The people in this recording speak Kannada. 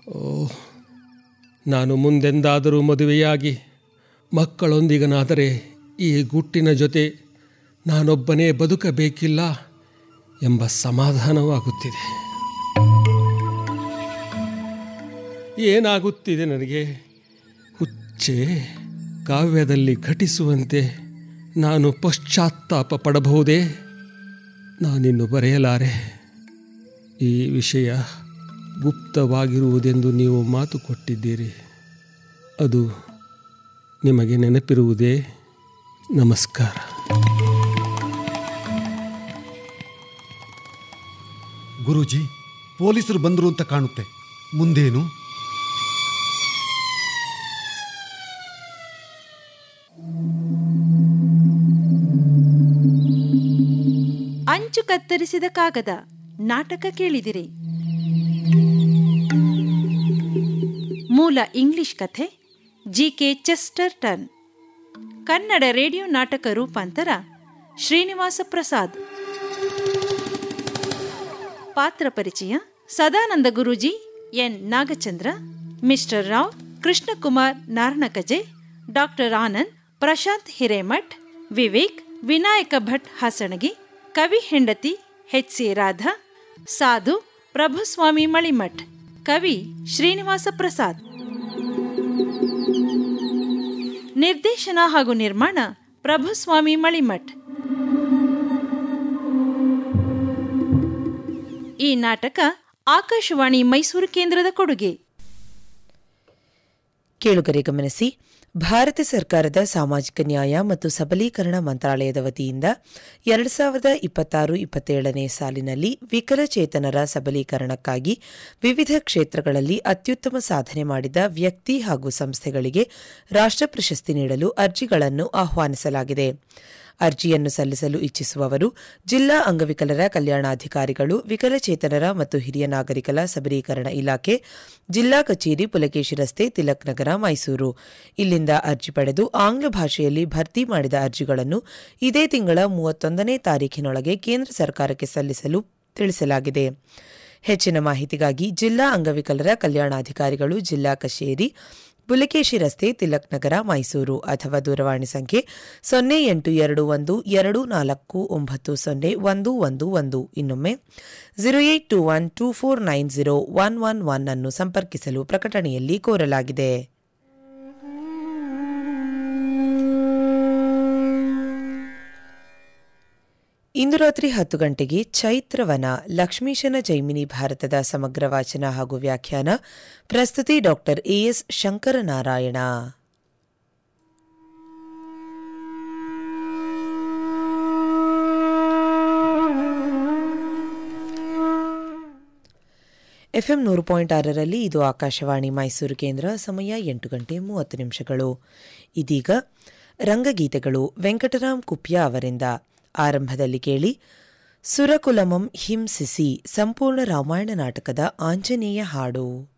ಓ ನಾನು ಮುಂದೆಂದಾದರೂ ಮದುವೆಯಾಗಿ ಮಕ್ಕಳೊಂದಿಗನಾದರೆ ಈ ಗುಟ್ಟಿನ ಜೊತೆ ನಾನೊಬ್ಬನೇ ಬದುಕಬೇಕಿಲ್ಲ ಎಂಬ ಸಮಾಧಾನವಾಗುತ್ತಿದೆ ಏನಾಗುತ್ತಿದೆ ನನಗೆ ಹುಚ್ಚೆ ಕಾವ್ಯದಲ್ಲಿ ಘಟಿಸುವಂತೆ ನಾನು ಪಶ್ಚಾತ್ತಾಪ ಪಡಬಹುದೇ ನಾನಿನ್ನು ಬರೆಯಲಾರೆ ಈ ವಿಷಯ ಗುಪ್ತವಾಗಿರುವುದೆಂದು ನೀವು ಮಾತು ಕೊಟ್ಟಿದ್ದೀರಿ ಅದು ನಿಮಗೆ ನೆನಪಿರುವುದೇ ನಮಸ್ಕಾರ ಗುರೂಜಿ ಪೊಲೀಸರು ಬಂದರು ಅಂತ ಕಾಣುತ್ತೆ ಮುಂದೇನು ಅಂಚು ಕತ್ತರಿಸಿದ ಕಾಗದ ನಾಟಕ ಕೇಳಿದಿರಿ ಮೂಲ ಇಂಗ್ಲಿಷ್ ಕಥೆ G K Chesterton Kannada radio ನಾಟಕ ರೂಪಾಂತರ ಶ್ರೀನಿವಾಸ ಪ್ರಸಾದ್ ಪಾತ್ರ ಪರಿಚಯ Sadananda Guruji N Nagachandra mister Rao Krishnakumar Naranakaje doctor Anand Prashanth Hiremath Vivek Vinayaka Bhat Hasanagi ಕವಿ ಹೆಂಡತಿ ಎಚ್ ಸಿ ರಾಧಾ ಸಾಧು ಪ್ರಭುಸ್ವಾಮಿ ಮಳಿಮಠ್ ಕವಿ ಶ್ರೀನಿವಾಸ ಪ್ರಸಾದ್ ನಿರ್ದೇಶನ ಹಾಗೂ ನಿರ್ಮಾಣ ಪ್ರಭುಸ್ವಾಮಿ ಮಳಿಮಠ್ ಈ ನಾಟಕ ಆಕಾಶವಾಣಿ ಮೈಸೂರು ಕೇಂದ್ರದ ಕೊಡುಗೆ ಕೇಳುಗರೆ ಗಮನಿಸಿ ಭಾರತ ಸರ್ಕಾರದ ಸಾಮಾಜಿಕ ನ್ಯಾಯ ಮತ್ತು ಸಬಲೀಕರಣ ಮಂತ್ರಾಲಯದ ವತಿಯಿಂದ ಎರಡು ಸಾವಿರದ ಇಪ್ಪತ್ತಾರು ಇಪ್ಪತ್ತೇಳನೇ ಸಾಲಿನಲ್ಲಿ ವಿಕಲಚೇತನರ ಸಬಲೀಕರಣಕ್ಕಾಗಿ ವಿವಿಧ ಕ್ಷೇತ್ರಗಳಲ್ಲಿ ಅತ್ಯುತ್ತಮ ಸಾಧನೆ ಮಾಡಿದ ವ್ಯಕ್ತಿ ಹಾಗೂ ಸಂಸ್ಥೆಗಳಿಗೆ ರಾಷ್ಟ್ರ ಪ್ರಶಸ್ತಿ ನೀಡಲು ಅರ್ಜಿಗಳನ್ನು ಆಹ್ವಾನಿಸಲಾಗಿದೆ ಅರ್ಜಿಯನ್ನು ಸಲ್ಲಿಸಲು ಇಚ್ಛಿಸುವವರು ಜಿಲ್ಲಾ ಅಂಗವಿಕಲರ ಕಲ್ಯಾಣಾಧಿಕಾರಿಗಳು ವಿಕಲಚೇತನರ ಮತ್ತು ಹಿರಿಯ ನಾಗರಿಕರ ಸಬಲೀಕರಣ ಇಲಾಖೆ ಜಿಲ್ಲಾ ಕಚೇರಿ ಪುಲಕೇಶಿ ರಸ್ತೆ ತಿಲಕ್ ನಗರ ಮೈಸೂರು ಇಲ್ಲಿಂದ ಅರ್ಜಿ ಪಡೆದು ಆಂಗ್ಲ ಭಾಷೆಯಲ್ಲಿ ಭರ್ತಿ ಮಾಡಿದ ಅರ್ಜಿಗಳನ್ನು ಇದೇ ತಿಂಗಳ ಮೂವತ್ತೊಂದನೇ ತಾರೀಖಿನೊಳಗೆ ಕೇಂದ್ರ ಸರ್ಕಾರಕ್ಕೆ ಸಲ್ಲಿಸಲು ತಿಳಿಸಲಾಗಿದೆ ಹೆಚ್ಚಿನ ಮಾಹಿತಿಗಾಗಿ ಜಿಲ್ಲಾ ಅಂಗವಿಕಲರ ಕಲ್ಯಾಣಾಧಿಕಾರಿಗಳು ಜಿಲ್ಲಾ ಕಚೇರಿ ಪುಲಕೇಶಿ ರಸ್ತೆ ತಿಲಕ್ ನಗರ ಮೈಸೂರು ಅಥವಾ ದೂರವಾಣಿ ಸಂಖ್ಯೆ ಸೊನ್ನೆ ಎಂಟು ಎರಡು ಒಂದು ಎರಡು ನಾಲ್ಕು ಒಂಬತ್ತು ಸೊನ್ನೆ ಒಂದು ಒಂದು ಒಂದು ಇನ್ನೊಮ್ಮೆ zero eight two one two four nine zero one one one ಅನ್ನು ಸಂಪರ್ಕಿಸಲು ಪ್ರಕಟಣೆಯಲ್ಲಿ ಕೋರಲಾಗಿದೆ ಇಂದು ರಾತ್ರಿ ಹತ್ತು ಗಂಟೆಗೆ ಚೈತ್ರವನ ಲಕ್ಷ್ಮೀಶನ ಜೈಮಿನಿ ಭಾರತದ ಸಮಗ್ರ ವಾಚನ ಹಾಗೂ ವ್ಯಾಖ್ಯಾನ ಪ್ರಸ್ತುತಿ ಡಾಕ್ಟರ್ ಎಎಸ್ ಶಂಕರನಾರಾಯಣ ಎಫ್ಎಂ ನೂರು ಪಾಯಿಂಟ್ ಆರರಲ್ಲಿ ಇದು ಆಕಾಶವಾಣಿ ಮೈಸೂರು ಕೇಂದ್ರ ಸಮಯ ಎಂಟು ಗಂಟೆ ಮೂವತ್ತು ನಿಮಿಷಗಳು ಇದೀಗ ರಂಗಗೀತೆಗಳು ವೆಂಕಟರಾಮ್ ಕುಪ್ಯ ಅವರಿಂದ ಆರಂಭದಲ್ಲಿ ಕೇಳಿ ಸುರಕುಲಮಂ ಹಿಂಸಿಸಿ ಸಂಪೂರ್ಣ ರಾಮಾಯಣ ನಾಟಕದ ಆಂಜನೇಯ ಹಾಡು